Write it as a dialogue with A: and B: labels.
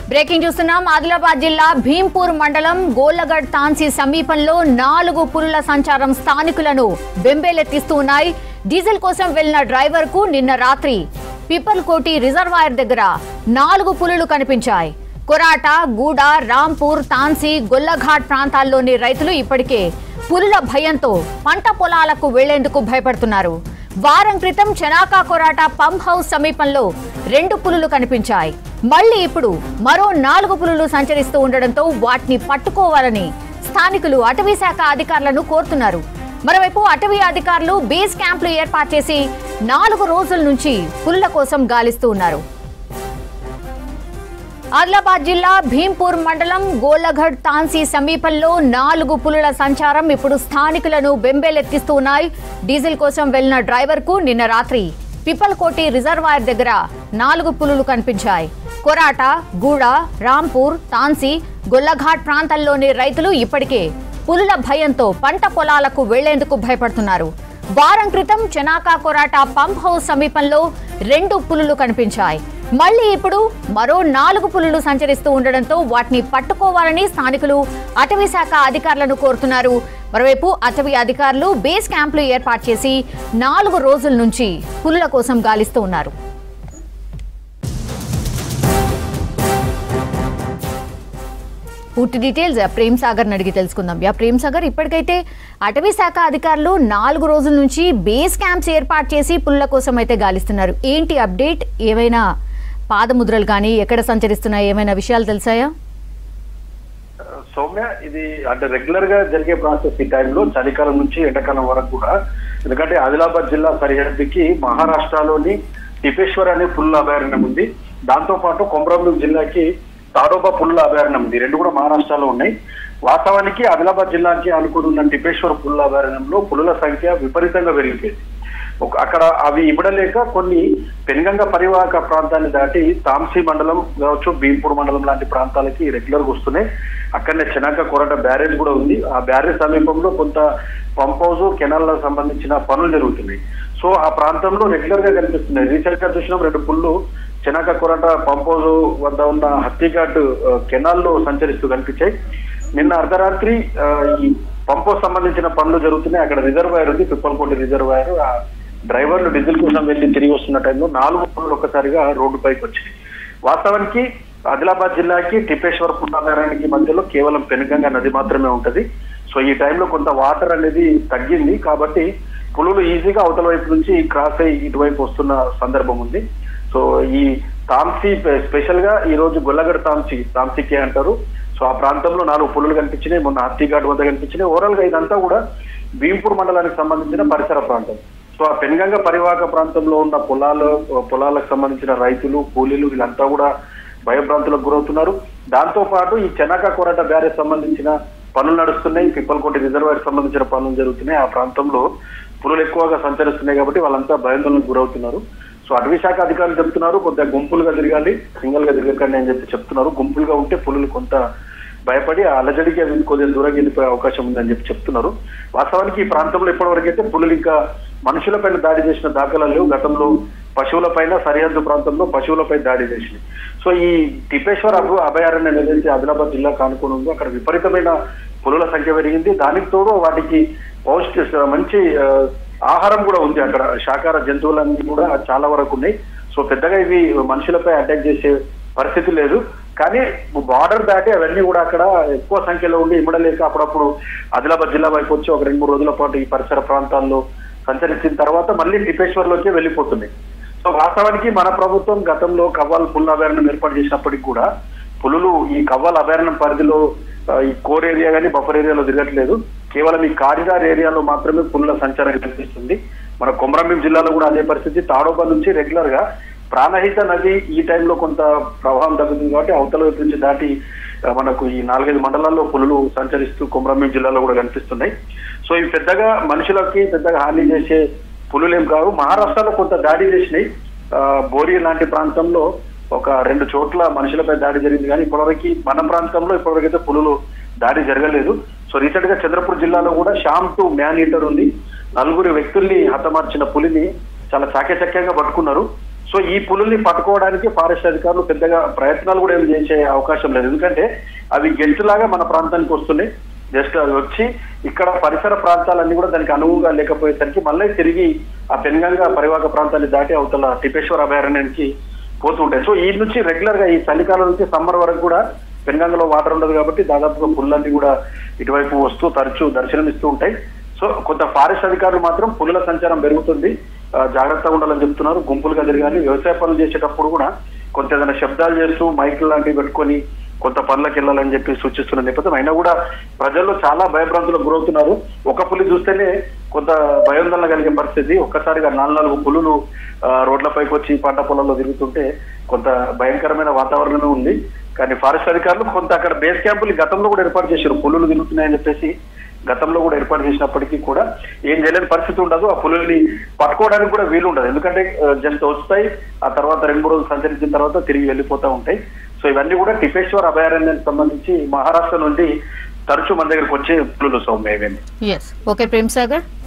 A: breaking చూస్తున్నాం ఆదిలాబాద్ జిల్లా భీంపూర్ మండలం గోల్లగఢ్ తాన్సీ సమీపంలో నాలుగు పులుల సంచారం స్థానికులను బెంబేలెత్తిస్తూ ఉన్నాయి డీజిల్ కోసం వెళ్లిన డ్రైవర్ కు నిన్న రాత్రి పిపల్కోటి రిజర్వాయర్ దగ్గర నాలుగు పులులు కనిపించాయి కొరాట గూడ రాంపూర్ తాన్సీ గొల్లఘాట్ ప్రాంతాల్లోని రైతులు ఇప్పటికే పులుల భయంతో పంట పొలాలకు వెళ్లేందుకు భయపడుతున్నారు వారం క్రితం చెనాకా కొరాట పంప్ హౌస్ సమీపంలో రెండు పులులు కనిపించాయి మళ్ళీ ఇప్పుడు మరో నాలుగు పులులు సంచరిస్తూ ఉండడంతో వాటిని పట్టుకోవాలని స్థానికులు అటవీ శాఖ అధికారులను కోరుతున్నారు మరోవైపు అటవీ అధికారులు బేస్ క్యాంపులు ఏర్పాటు చేసి నాలుగు రోజుల నుంచి పులుల కోసం గాలిస్తూ ఉన్నారు ఆదిలాబాద్ జిల్లా భీంపూర్ మండలం గోలఘడ్ తాన్సీ సమీపంలో నాలుగు పులుల సంచారం ఇప్పుడు స్థానికులను బెంబేలెత్తిస్తూ ఉన్నాయి డీజిల్ కోసం వెళ్లిన డ్రైవర్ కు నిన్న రాత్రి పిపల్కోటి రిజర్వాయర్ దగ్గర నాలుగు పులులు కనిపించాయి కొరాట గూడ రాంపూర్ తాన్సీ గొల్లఘాట్ ప్రాంతాల్లోని రైతులు ఇప్పటికే పులుల భయంతో పంట పొలాలకు వెళ్లేందుకు భయపడుతున్నారు వారం క్రితం చెనాకా కొరాట పంప్ హౌస్ సమీపంలో రెండు పులులు కనిపించాయి మళ్ళీ ఇప్పుడు మరో నాలుగు పులులు సంచరిస్తూ ఉండడంతో వాటిని పట్టుకోవాలని స్థానికులు అటవీ శాఖ అధికారులను కోరుతున్నారు మరోవైపు అటవీ అధికారులు బేస్ క్యాంపులు ఏర్పాటు చేసి నాలుగు రోజుల నుంచి పులుల కోసం గాలిస్తూ ఉన్నారు పూర్తి డీటెయిల్స్ ప్రేమ్ సాగర్ అడిగి తెలుసుకుందాం యా ప్రేమ్ సాగర్ ఇప్పటికైతే అటవీ శాఖ అధికారులు నాలుగు రోజుల నుంచి బేస్ క్యాంప్స్ ఏర్పాటు చేసి పుల్ల కోసం అయితే గాలిస్తున్నారు ఏంటి అప్డేట్ ఏమైనా పాదముద్రలు కానీ ఎక్కడ సంచరిస్తున్నాయి ఏమైనా విషయాలు తెలిసాయా
B: సౌమ్య ఇది అంటే రెగ్యులర్ గా జరిగే ప్రాసెస్ ఈ టైంలో చలికాలం నుంచి ఎండాకాలం వరకు కూడా ఎందుకంటే ఆదిలాబాద్ జిల్లా సరిహద్దుకి మహారాష్ట్రలోని టిపేశ్వర్ అనే పుల్ల అభయారణ్యం ఉంది దాంతో పాటు కొమరంభీం జిల్లాకి తాడోబా పుల్ల అభయారణ్యం ఉంది రెండు కూడా మహారాష్ట్రలో ఉన్నాయి వాస్తవానికి ఆదిలాబాద్ జిల్లాకి అనుకుని ఉన్న టిపేశ్వర్ పుల్ల అభయారణ్యంలో పులుల సంఖ్య విపరీతంగా పెరిగిపోయింది ఒక అక్కడ అవి ఇవ్వడలేక కొన్ని పెనుగంగ పరివాహక ప్రాంతాన్ని దాటి తాంసీ మండలం కావచ్చు భీంపూర్ మండలం లాంటి ప్రాంతాలకి రెగ్యులర్ గా వస్తున్నాయి అక్కడనే చెనాక కొరట బ్యారేజ్ కూడా ఉంది ఆ బ్యారేజ్ సమీపంలో కొంత పంప్ హౌస్ కెనాల్లకు సంబంధించిన పనులు జరుగుతున్నాయి సో ఆ ప్రాంతంలో రెగ్యులర్ గా కనిపిస్తున్నాయి రీసెంట్ గా చూసినాం రెండు పుల్లు చెనాక కొరట పంప్ హౌస్ వద్ద ఉన్న హత్తిఘాట్ ఆ, కెనాల్లో సంచరిస్తూ కనిపించాయి నిన్న అర్ధరాత్రి ఆ, ఈ పంప్ హౌస్ సంబంధించిన పనులు జరుగుతున్నాయి అక్కడ రిజర్వాయర్ ఉంది పిప్పలకోటి రిజర్వాయర్ ఆ డ్రైవర్లు డీజిల్ కోసం వెళ్ళి తిరిగి వస్తున్న టైంలో నాలుగు పనులు ఒక్కసారిగా రోడ్డు పైకి వచ్చాయి వాస్తవానికి ఆదిలాబాద్ జిల్లాకి టిపేశ్వర్ పుట్టాగారానికి మధ్యలో కేవలం పెనుగంగా నది మాత్రమే ఉంటది సో ఈ టైంలో కొంత వాటర్ అనేది తగ్గింది కాబట్టి పులులు ఈజీగా అవతల వైపు నుంచి క్రాస్ అయ్యి ఇటువైపు వస్తున్న సందర్భం ఉంది సో ఈ తాంసీ స్పెషల్ గా ఈ రోజు గొల్లగడ తాంసీ తాంసీకి అంటారు సో ఆ ప్రాంతంలో నాలుగు పులులు కనిపించినాయి మొన్న హత్తిఘాట్ వద్ద కనిపించినాయి ఓవరాల్ గా ఇదంతా కూడా భీంపూర్ మండలానికి సంబంధించిన పరిసర ప్రాంతం సో ఆ పెనుగంగ పరివాహక ప్రాంతంలో ఉన్న పొలాలు పొలాలకు సంబంధించిన రైతులు కూలీలు వీళ్ళంతా కూడా భయభ్రాంతులకు గురవుతున్నారు దాంతో పాటు ఈ చెనక కొరట బ్యారేజ్ సంబంధించిన పనులు నడుస్తున్నాయి పిప్పలకోటి రిజర్వాయర్ సంబంధించిన పనులు జరుగుతున్నాయి ఆ ప్రాంతంలో పులులు ఎక్కువగా సంచరిస్తున్నాయి కాబట్టి వాళ్ళంతా భయాందోళనకు గురవుతున్నారు సో అటవీ శాఖ అధికారులు చెప్తున్నారు కొంత గుంపులుగా తిరగాలి సింగిల్ గా తిరగకండి అని చెప్పి చెప్తున్నారు గుంపులుగా ఉంటే పులులు కొంత భయపడి ఆ అలజడికి అవి కొద్దిగా దూరం వెళ్ళిపోయే అవకాశం ఉందని చెప్పి చెప్తున్నారు వాస్తవానికి ఈ ప్రాంతంలో ఇప్పటివరకు అయితే పులులు ఇంకా మనుషులపైన దాడి చేసిన దాఖలాలు లేవు గతంలో పశువులపైన సరిహద్దు ప్రాంతంలో పశువులపై దాడి చేసింది సో ఈ టిపేశ్వర అభ అభయారణ్యం ఏదైతే ఆదిలాబాద్ జిల్లా కానుకొని ఉందో అక్కడ విపరీతమైన పులుల సంఖ్య పెరిగింది దానికి తోడు వాటికి పౌష్టి మంచి ఆ, ఆహారం కూడా ఉంది అక్కడ శాకాహార జంతువులన్నీ కూడా చాలా వరకు ఉన్నాయి సో పెద్దగా ఇవి మనుషులపై అటాక్ చేసే పరిస్థితి లేదు కానీ బార్డర్ దాటి అవన్నీ కూడా అక్కడ ఎక్కువ సంఖ్యలో ఉండి ఇమ్మడలేక అప్పుడప్పుడు ఆదిలాబాద్ జిల్లా వైపు వచ్చి ఒక రెండు మూడు రోజుల పాటు ఈ పరిసర ప్రాంతాల్లో సంచరించిన తర్వాత మళ్ళీ టిపేశ్వర్లోకి వెళ్ళిపోతున్నాయి సో వాస్తవానికి మన ప్రభుత్వం గతంలో కవ్వాల్ పుల్ల అభయారణ్యం ఏర్పాటు చేసినప్పటికీ కూడా పులులు ఈ కవ్వాల్ అభయారణ్యం పరిధిలో ఆ, ఈ కోర్ ఏరియా కానీ బఫర్ ఏరియాలో తిరగట్లేదు కేవలం ఈ కారిడార్ ఏరియాలో మాత్రమే పులుల సంచారం కనిపిస్తుంది మన కొమరంభీం జిల్లాలో కూడా అదే పరిస్థితి తాడోబా నుంచి రెగ్యులర్ గా ప్రాణహిత నది ఈ టైంలో కొంత ప్రవాహం తగ్గుతుంది కాబట్టి అవతల వైపు నుంచి దాటి ఆ, మనకు ఈ నాలుగైదు మండలాల్లో పులులు సంచరిస్తూ కొమరంభీం జిల్లాలో కూడా కనిపిస్తున్నాయి సో ఇవి పెద్దగా మనుషులకి పెద్దగా హాని చేసే పులులేం కావు మహారాష్ట్రలో కొంత దాడి చేసినాయి ఆ, బోరి లాంటి ప్రాంతంలో ఒక రెండు చోట్ల మనుషులపై దాడి జరిగింది కానీ ఇప్పటివరకు మన ప్రాంతంలో ఇప్పటివరకు అయితే పులులు దాడి జరగలేదు సో రీసెంట్ గా చంద్రపూర్ జిల్లాలో కూడా షామ్ టు మ్యాన్ ఈటర్ ఉంది నలుగురు వ్యక్తుల్ని హతమార్చిన పులిని చాలా చాకచక్యంగా పట్టుకున్నారు సో ఈ పులుల్ని పట్టుకోవడానికి ఫారెస్ట్ అధికారులు పెద్దగా ప్రయత్నాలు కూడా ఏం చేసే అవకాశం లేదు ఎందుకంటే అవి గెంటులాగా మన ప్రాంతానికి వస్తున్నాయి జస్ట్ అవి వచ్చి ఇక్కడ పరిసర ప్రాంతాలన్నీ కూడా దానికి అనువుగా లేకపోయేసరికి మళ్ళీ తిరిగి ఆ పెనుగంగా పరివాహక ప్రాంతాన్ని దాటి అవతల టిపేశ్వర అభయారణ్యానికి పోతూ ఉంటాయి సో ఈ నుంచి రెగ్యులర్ గా ఈ చలికాలం నుంచి సమ్మర్ వరకు కూడా పెనుగంగలో వాటర్ ఉండదు కాబట్టి దాదాపుగా పుల్లన్నీ కూడా ఇటువైపు వస్తూ తరచూ దర్శనం ఇస్తూ ఉంటాయి సో కొంత ఫారెస్ట్ అధికారులు మాత్రం పులుల సంచారం పెరుగుతుంది ఆ, జాగ్రత్తగా ఉండాలని చెప్తున్నారు గుంపులుగా తిరగాలి వ్యవసాయ పనులు చేసేటప్పుడు కూడా కొంత ఏదైనా శబ్దాలు చేస్తూ మైకులు లాంటివి పెట్టుకొని కొంత పనులకు వెళ్ళాలని చెప్పి సూచిస్తున్న నేపథ్యం అయినా కూడా ప్రజల్లో చాలా భయభ్రాంతులకు గురవుతున్నారు ఒక పులి చూస్తేనే కొంత భయోందోళన కలిగే పరిస్థితి ఒక్కసారిగా నాలుగు నాలుగు పులులు ఆ, రోడ్లపైకి వచ్చి పంట పొలాల్లో తిరుగుతుంటే కొంత భయంకరమైన వాతావరణమే ఉంది కానీ ఫారెస్ట్ అధికారులు కొంత అక్కడ బేస్ క్యాంపులు గతంలో కూడా ఏర్పాటు చేశారు పులులు తిరుగుతున్నాయని చెప్పేసి గతంలో కూడా ఏర్పాటు చేసినప్పటికీ కూడా ఏం చేయలేని పరిస్థితి ఉండదు ఆ పులుల్ని పట్టుకోవడానికి కూడా వీలు ఉండదు ఎందుకంటే జస్ట్ వస్తాయి ఆ తర్వాత రెండు మూడు రోజులు సంచరించిన తర్వాత తిరిగి వెళ్ళిపోతూ ఉంటాయి సో ఇవన్నీ కూడా టిపేశ్వర్ అభయారణ్యానికి సంబంధించి మహారాష్ట్ర నుండి తరచూ మన దగ్గరకు వచ్చే పులులు సౌమ్య ఇవన్నీ
A: ఎస్ ఓకే ప్రేమ్ సాగర్